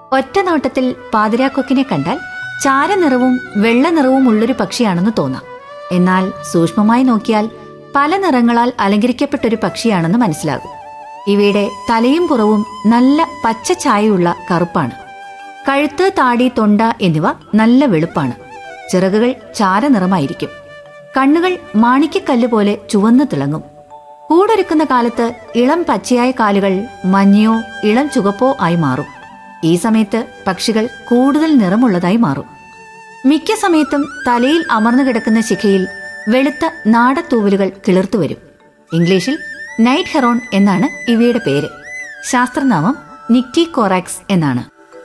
ഒറ്റ നോട്ടത്തിൽ പാതിരാക്കൊക്കിനെ കണ്ടാൽ ചാരനിറവും വെള്ള നിറവും ഉള്ളൊരു പക്ഷിയാണെന്ന് തോന്നാം എന്നാൽ സൂക്ഷ്മമായി നോക്കിയാൽ പല നിറങ്ങളാൽ അലങ്കരിക്കപ്പെട്ടൊരു പക്ഷിയാണെന്ന് മനസ്സിലാകും ഇവയുടെ തലയും പുറവും നല്ല പച്ച ഛായയുള്ള കറുപ്പാണ് കഴുത്ത് താടി തൊണ്ട എന്നിവ നല്ല വെളുപ്പാണ് ചിറകുകൾ ചാരനിറമായിരിക്കും കണ്ണുകൾ മാണിക്കക്കല്ല് പോലെ ചുവന്നു തിളങ്ങും കൂടൊരുക്കുന്ന കാലത്ത് ഇളം പച്ചയായ കാലുകൾ മഞ്ഞയോ ഇളം ചുവപ്പോ ആയി മാറും ഈ സമയത്ത് പക്ഷികൾ കൂടുതൽ നിറമുള്ളതായി മാറും മിക്ക സമയത്തും തലയിൽ അമർന്നു കിടക്കുന്ന ശിഖയിൽ വെളുത്ത നാടത്തൂവലുകൾ കിളിർത്തുവരും ഇംഗ്ലീഷിൽ നൈറ്റ് ഹെറോൺ എന്നാണ് ഇവയുടെ പേര് ശാസ്ത്രനാമം നിക്റ്റി കോറാക്സ് എന്നാണ്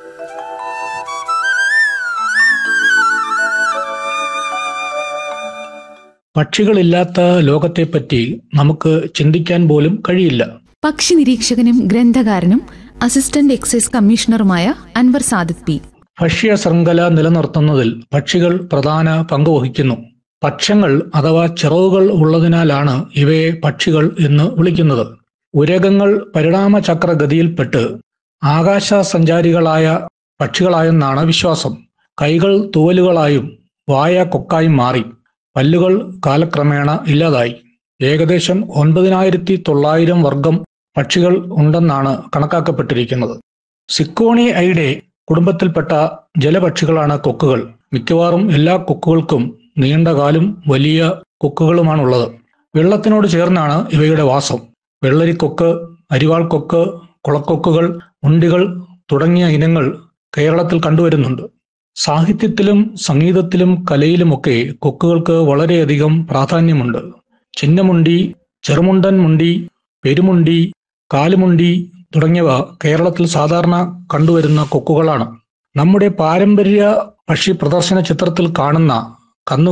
പക്ഷികളില്ലാത്ത ലോകത്തെപ്പറ്റി നമുക്ക് ചിന്തിക്കാൻ പോലും കഴിയില്ല പക്ഷി നിരീക്ഷകനും ഗ്രന്ഥകാരനും അസിസ്റ്റന്റ് എക്സൈസ് കമ്മീഷണറുമായ അൻവർ സാദിഖ് പി ഭക്ഷ്യ ശൃംഖല നിലനിർത്തുന്നതിൽ പക്ഷികൾ പ്രധാന പങ്ക് വഹിക്കുന്നു പക്ഷങ്ങൾ അഥവാ ചിറവുകൾ ഉള്ളതിനാലാണ് ഇവയെ പക്ഷികൾ എന്ന് വിളിക്കുന്നത് ഉരകങ്ങൾ പരിണാമചക്രഗതിയിൽപ്പെട്ട് ആകാശ സഞ്ചാരികളായ പക്ഷികളായെന്നാണ് വിശ്വാസം കൈകൾ തൂവലുകളായും വായ കൊക്കായും മാറി പല്ലുകൾ കാലക്രമേണ ഇല്ലാതായി ഏകദേശം ഒൻപതിനായിരത്തി തൊള്ളായിരം വർഗം പക്ഷികൾ ഉണ്ടെന്നാണ് കണക്കാക്കപ്പെട്ടിരിക്കുന്നത് സിക്കോണി ഐഡെ കുടുംബത്തിൽപ്പെട്ട ജലപക്ഷികളാണ് കൊക്കുകൾ മിക്കവാറും എല്ലാ കൊക്കുകൾക്കും നീണ്ട കാലും വലിയ കൊക്കുകളുമാണുള്ളത് വെള്ളത്തിനോട് ചേർന്നാണ് ഇവയുടെ വാസം വെള്ളരിക്കൊക്ക് അരിവാൾ കൊക്ക് കുളക്കൊക്കുകൾ ഉണ്ടികൾ തുടങ്ങിയ ഇനങ്ങൾ കേരളത്തിൽ കണ്ടുവരുന്നുണ്ട് സാഹിത്യത്തിലും സംഗീതത്തിലും കലയിലുമൊക്കെ കൊക്കുകൾക്ക് വളരെയധികം പ്രാധാന്യമുണ്ട് ചിന്നമുണ്ടി ചെറുമുണ്ടൻ മുണ്ടി പെരുമുണ്ടി കാലുമുണ്ടി തുടങ്ങിയവ കേരളത്തിൽ സാധാരണ കണ്ടുവരുന്ന കൊക്കുകളാണ് നമ്മുടെ പാരമ്പര്യ പക്ഷി പ്രദർശന ചിത്രത്തിൽ കാണുന്ന